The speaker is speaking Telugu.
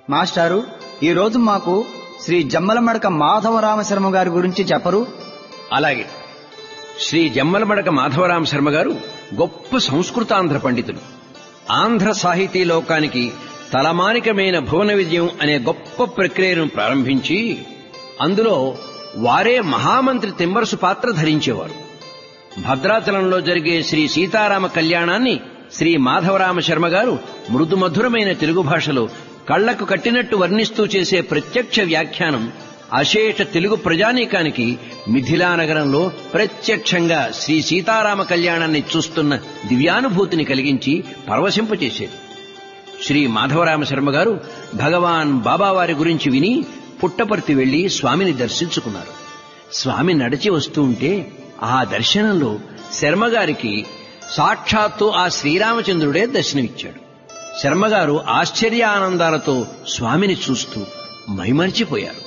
మాస్టారు ఈ రోజు మాకు శ్రీ జమ్మలమడక మాధవరామ శర్మ గారి గురించి చెప్పరు అలాగే శ్రీ జమ్మలమడక మాధవరామ శర్మ గారు గొప్ప సంస్కృతాంధ్ర పండితులు ఆంధ్ర సాహితీ లోకానికి తలమానికమైన భువన విజయం అనే గొప్ప ప్రక్రియను ప్రారంభించి అందులో వారే మహామంత్రి తిమ్మరసు పాత్ర ధరించేవారు భద్రాచలంలో జరిగే శ్రీ సీతారామ కళ్యాణాన్ని శ్రీ మాధవరామ శర్మ గారు మృదు మధురమైన తెలుగు భాషలో కళ్లకు కట్టినట్టు వర్ణిస్తూ చేసే ప్రత్యక్ష వ్యాఖ్యానం అశేష తెలుగు ప్రజానీకానికి మిథిలా నగరంలో ప్రత్యక్షంగా శ్రీ సీతారామ కళ్యాణాన్ని చూస్తున్న దివ్యానుభూతిని కలిగించి పరవశింపచేసేది శ్రీ మాధవరామ శర్మ గారు భగవాన్ బాబావారి గురించి విని పుట్టపర్తి వెళ్లి స్వామిని దర్శించుకున్నారు స్వామి నడిచి వస్తూ ఉంటే ఆ దర్శనంలో శర్మగారికి సాక్షాత్తు ఆ శ్రీరామచంద్రుడే దర్శనమిచ్చాడు శర్మగారు ఆశ్చర్యానందాలతో స్వామిని చూస్తూ మైమర్చిపోయారు